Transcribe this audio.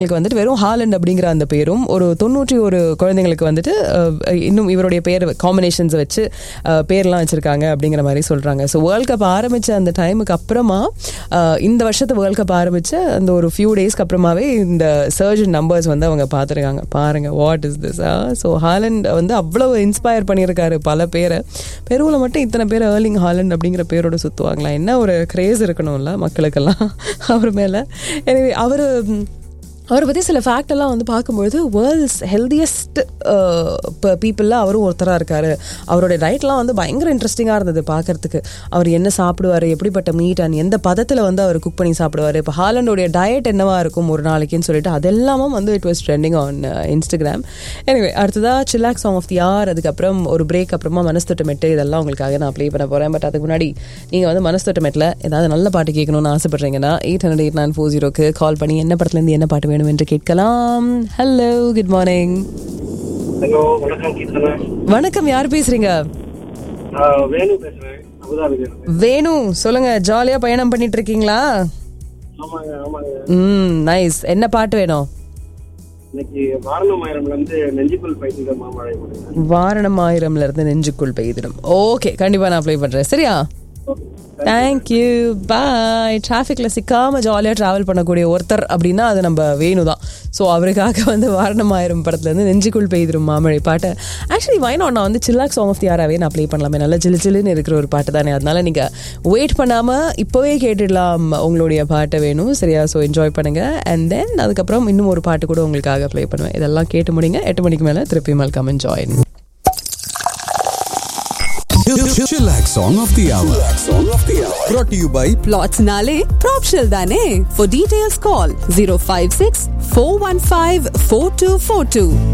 உங்களுக்கு வந்துட்டு வெறும் ஹாலண்ட் அப்படிங்கிற அந்த பேரும் ஒரு தொண்ணூற்றி ஒரு குழந்தைங்களுக்கு வந்துட்டு அஹ், இன்னும் இவருடைய பேர் காம்பினேஷன்ஸ் வச்சு அஹ், பேர்லாம் வச்சிருக்காங்க அப்படிங்கிற மாதிரி சொல்றாங்க ஸோ வேர்ல்ட் கப் ஆரம்பிச்ச அந்த டைமுக்கு அப்புறமா அஹ், இந்த வருஷத்து வேர்ல்ட் கப் ஆரம்பிச்ச அந்த ஒரு ஃபியூ டேஸ்க்கு அப்புறமாவே இந்த சர்ஜன் நம்பர்ஸ் வந்து அவங்க பார்த்துருக்காங்க பாருங்க what is this so Holland வந்து அவ்வளவு இன்ஸ்பயர் பண்ணியிருக்காரு பல பேரை பெருவில் மட்டும் இத்தனை பேர் ஏர்லிங் ஹாலண்ட் அப்படிங்கிற பேரோட சுற்றுவாங்களா என்ன ஒரு கிரேஸ் இருக்கணும்ல மக்களுக்கெல்லாம் அவர் மேலே எனவே அவர் அவரை பற்றி சில ஃபேக்ட் எல்லாம் வந்து பார்க்கும்பொழுது வேர்ல்ட்ஸ் ஹெல்தியஸ்ட் பீப்புளில் அவரும் ஒருத்தராக இருக்காரு அவரோட டயட்லாம் வந்து பயங்கர இன்ட்ரெஸ்டிங்காக இருந்தது பார்க்கறதுக்கு அவர் என்ன சாப்பிடுவார் எப்படிப்பட்ட மீட் அண்ட் எந்த பதத்தில் வந்து அவர் குக் பண்ணி சாப்பிடுவார் இப்போ ஹாலண்டோடைய டயட் என்னவா இருக்கும் ஒரு நாளைக்குன்னு சொல்லிட்டு அதெல்லாமும் வந்து it was trending on Instagram anyway அடுத்ததாக Chillax song of the hour அதுக்கப்புறம் ஒரு பிரேக் அப்புறமா மனஸ்தொட்ட மெட்டு இதெல்லாம் உங்களுக்காக நான் ப்ளே பண்ண போகிறேன் பட் அதுக்கு முன்னாடி நீங்கள் வந்து மனஸ்தொட்ட மெட்டில் ஏதாவது நல்ல பாட்டு கேட்கணும்னு ஆசைப்படுறீங்கன்னா eight hundred eight nine four ஜீரோக்கு கால் பண்ணி என்ன படத்துலேருந்து என்ன பாட்டு வேணும் என்று கேட்கலாம் ஹலோ குட் மார்னிங் ஹலோ வணக்கம் கீர்த்தனா வணக்கம் யார் பேசுறீங்க நான் வேணு பேசுறேன் அபுதாபில இருந்து வேணு சொல்லுங்க ஜாலியா பயணம் பண்ணிட்டு இருக்கீங்களா ஆமாங்க ஆமாங்க ம் நைஸ் என்ன பாட்டு வேணும் இன்னைக்கு வாரணம் ஆயிரம்ல இருந்து நெஞ்சிக்குள் பைத்திய மாமழை போடுங்க வாரணம் ஆயிரம்ல இருந்து நெஞ்சுக்குள் பெய்திடும் ஓகே கண்டிப்பா நான் ப்ளே பண்றேன் சரியா தேங்க்யூ பாய் டிராஃபிக்ல சிக்காம ஜாலியாக ட்ராவல் பண்ணக்கூடிய ஒருத்தர் அப்படின்னா அது நம்ம வேணு தான் ஸோ அவருக்காக வந்து வாரணமாயிரம் படத்துலேருந்து நெஞ்சுக்குள் பெய்திரும் மாமழை பாட்டு ஆக்சுவலி வைனாட் நான் வந்து சில்லாக் சாங் ஆஃப் தி யாராவே நான் ப்ளே பண்ணலாமே நல்லா ஜிலு ஜிலுன்னு இருக்கிற ஒரு பாட்டு தானே அதனால நீங்கள் வெயிட் பண்ணாமல் இப்போவே கேட்டுடலாம் உங்களுடைய பாட்டை வேணும் சரியா ஸோ என்ஜாய் பண்ணுங்க அண்ட் தென் அதுக்கப்புறம் இன்னும் ஒரு பாட்டு கூட உங்களுக்காக ப்ளே பண்ணுவேன் இதெல்லாம் கேட்டு முடிங்க எட்டு மணிக்கு மேலே திருப்பி welcome join Chillax Song of the Hour. Song of the Hour. Brought to you by Plots Nale, Propshell Dane. For details, call 056 415 4242.